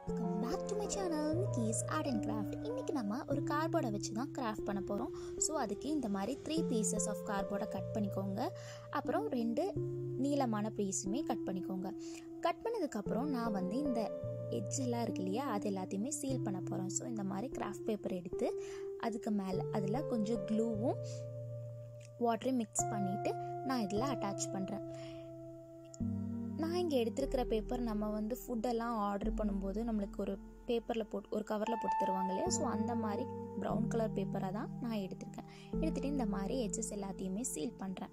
back to my channel Nikki's art and craft இன்றைக்கி நம்ம ஒரு கார்போர்டை வச்சு தான் கிராஃப்ட் பண்ண போகிறோம் ஸோ அதுக்கு இந்த மாதிரி த்ரீ பீசஸ் ஆஃப் கார்போர்டை கட் பண்ணிக்கோங்க அப்புறம் ரெண்டு நீளமான பீஸுமே கட் பண்ணிக்கோங்க கட் பண்ணதுக்கப்புறம் நான் வந்து இந்த எட்ஜெல்லாம் இருக்கு இல்லையா அது எல்லாத்தையுமே சீல் பண்ண போகிறோம் ஸோ இந்த மாதிரி கிராஃப்ட் பேப்பர் எடுத்து அதுக்கு மேலே அதில் கொஞ்சம் க்ளூவும் வாட்டரையும் மிக்ஸ் பண்ணிவிட்டு நான் இதில் அட்டாச் பண்ணுறேன் நான் இங்கே எடுத்திருக்கிற பேப்பர் நம்ம வந்து ஃபுட்டெல்லாம் ஆர்டர் பண்ணும்போது நம்மளுக்கு ஒரு பேப்பரில் போட்டு ஒரு கவரில் போட்டு தருவாங்க இல்லையா ஸோ அந்த மாதிரி ப்ரௌன் கலர் பேப்பரை தான் நான் எடுத்திருக்கேன் எடுத்துகிட்டு இந்த மாதிரி எட்ஜஸ் எல்லாத்தையுமே சீல் பண்ணுறேன்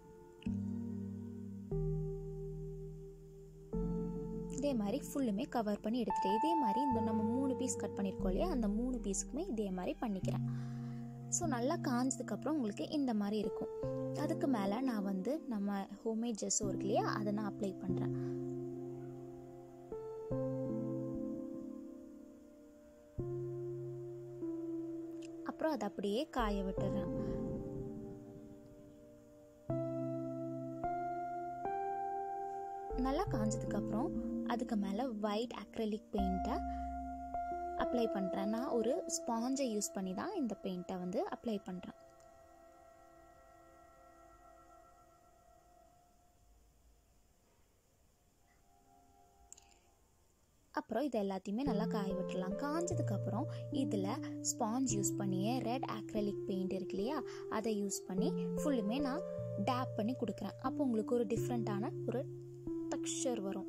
இதே மாதிரி ஃபுல்லுமே கவர் பண்ணி எடுத்துட்டேன் இதே மாதிரி இந்த நம்ம மூணு பீஸ் கட் பண்ணியிருக்கோம் இல்லையா அந்த மூணு பீஸுக்குமே இதே மாதிரி பண்ணிக்கிறேன் ஸோ நல்லா காஞ்சதுக்கப்புறம் உங்களுக்கு இந்த மாதிரி இருக்கும் அதுக்கு மேலே நான் வந்து நம்ம ஹோம்மேட் ஜெஸ்ஸும் இருக்கு இல்லையா அதை நான் அப்ளை பண்ணுறேன் அப்புறம் அதை அப்படியே காய விட்டுறேன் நல்லா காஞ்சதுக்கப்புறம் அதுக்கு மேலே ஒயிட் அக்ரலிக் பெயிண்ட்டை அப்ளை பண்ணுறேன் நான் ஒரு ஸ்பாஞ்சை யூஸ் பண்ணி தான் இந்த பெயிண்ட்டை வந்து அப்ளை பண்ணுறேன் அப்புறம் இது எல்லாத்தையுமே நல்லா காய விட்டுடலாம் காஞ்சதுக்கப்புறம் இதில் ஸ்பாஞ்ச் யூஸ் பண்ணியே ரெட் ஆக்ரலிக் பெயிண்ட் இருக்கு இல்லையா அதை யூஸ் பண்ணி ஃபுல்லுமே நான் டேப் பண்ணி கொடுக்குறேன் அப்போ உங்களுக்கு ஒரு டிஃப்ரெண்ட்டான ஒரு டெக்ஸ்சர் வரும்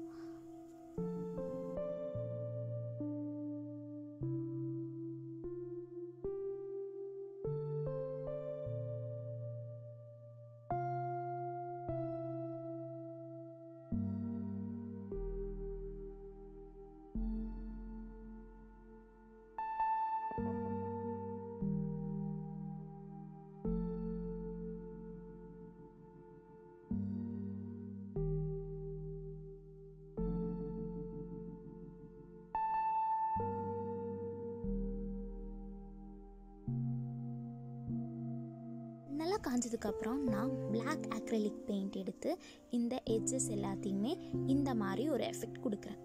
நல்லா காஞ்சதுக்கப்புறம் நான் பிளாக் அக்ரலிக் பெயிண்ட் எடுத்து இந்த எட்ஜஸ் எல்லாத்தையுமே இந்த மாதிரி ஒரு எஃபெக்ட் கொடுக்குறேன்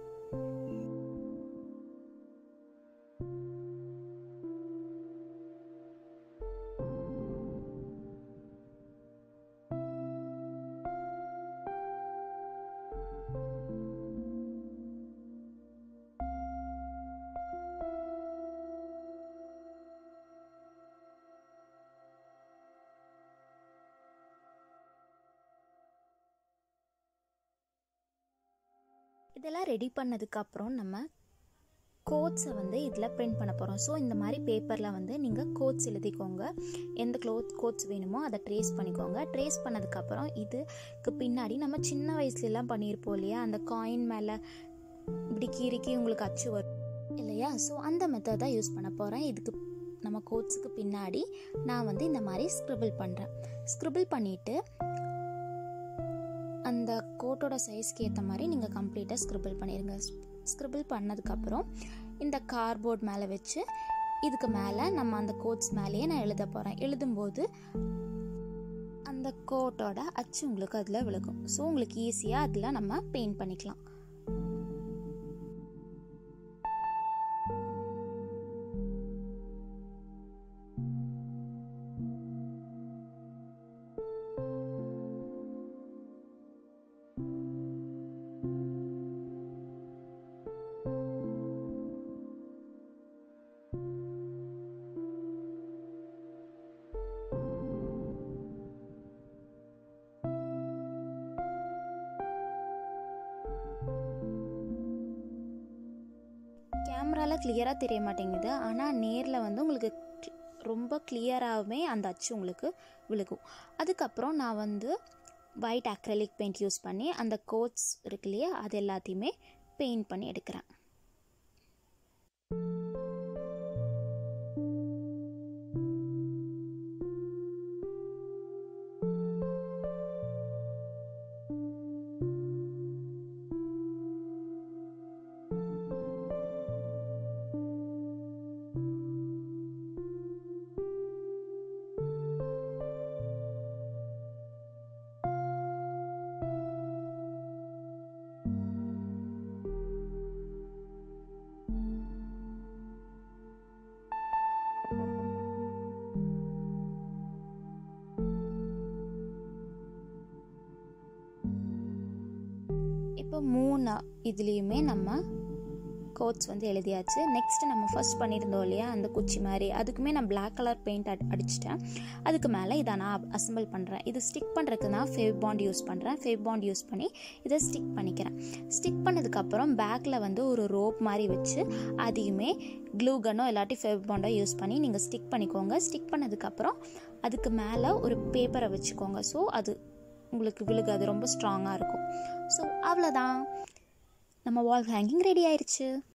இதெல்லாம் ரெடி பண்ணதுக்கப்புறம் நம்ம கோட்ஸை வந்து இதில் பிரிண்ட் பண்ண போகிறோம் ஸோ இந்த மாதிரி பேப்பரில் வந்து நீங்கள் கோட்ஸ் எழுதிக்கோங்க எந்த க்ளோத் கோட்ஸ் வேணுமோ அதை ட்ரேஸ் பண்ணிக்கோங்க ட்ரேஸ் பண்ணதுக்கப்புறம் இதுக்கு பின்னாடி நம்ம சின்ன வயசுலலாம் பண்ணியிருப்போம் இல்லையா அந்த காயின் மேலே இப்படி கீறிக்கி உங்களுக்கு அச்சு வரும் இல்லையா ஸோ அந்த மெத்தட் தான் யூஸ் பண்ண போகிறேன் இதுக்கு நம்ம கோட்ஸுக்கு பின்னாடி நான் வந்து இந்த மாதிரி ஸ்க்ரிபிள் பண்ணுறேன் ஸ்க்ரிபிள் பண்ணிவிட்டு அந்த கோட்டோட சைஸ்க்கு ஏற்ற மாதிரி நீங்கள் கம்ப்ளீட்டாக ஸ்க்ரிபிள் பண்ணிடுங்க ஸ்க்ரிபிள் பண்ணதுக்கப்புறம் இந்த கார்போர்ட் மேலே வச்சு இதுக்கு மேலே நம்ம அந்த கோட்ஸ் மேலேயே நான் எழுத போகிறேன் எழுதும்போது அந்த கோட்டோட அச்சு உங்களுக்கு அதில் விழுகும் ஸோ உங்களுக்கு ஈஸியாக அதில் நம்ம பெயிண்ட் பண்ணிக்கலாம் கேமராவில் கிளியராக தெரிய மாட்டேங்குது ஆனால் நேரில் வந்து உங்களுக்கு ரொம்ப கிளியராகவே அந்த அச்சு உங்களுக்கு விழுகும் அதுக்கப்புறம் நான் வந்து ஒயிட் அக்ரலிக் பெயிண்ட் யூஸ் பண்ணி அந்த கோட்ஸ் இருக்கு இல்லையா அது எல்லாத்தையுமே பெயிண்ட் பண்ணி எடுக்கிறேன் இப்போ மூணு இதுலேயுமே நம்ம கோட்ஸ் வந்து எழுதியாச்சு நெக்ஸ்ட் நம்ம ஃபர்ஸ்ட் பண்ணியிருந்தோம் இல்லையா அந்த குச்சி மாதிரி அதுக்குமே நான் பிளாக் கலர் பெயிண்ட் அடி அடிச்சிட்டேன் அதுக்கு மேலே இதை நான் அசம்பிள் பண்ணுறேன் இது ஸ்டிக் பண்ணுறதுக்கு நான் ஃபேவ் பாண்ட் யூஸ் பண்ணுறேன் ஃபேவ் பாண்ட் யூஸ் பண்ணி இதை ஸ்டிக் பண்ணிக்கிறேன் ஸ்டிக் பண்ணதுக்கப்புறம் பேக்கில் வந்து ஒரு ரோப் மாதிரி வச்சு அதையுமே க்ளூ கன்னோ இல்லாட்டி ஃபேவ் பாண்டோ யூஸ் பண்ணி நீங்கள் ஸ்டிக் பண்ணிக்கோங்க ஸ்டிக் பண்ணதுக்கப்புறம் அதுக்கு மேலே ஒரு பேப்பரை வச்சுக்கோங்க ஸோ அது உங்களுக்கு விழுகாது ரொம்ப ஸ்ட்ராங்காக இருக்கும் ஸோ அவ்வளோதான் நம்ம வால் ஹேங்கிங் ரெடி ஆயிடுச்சு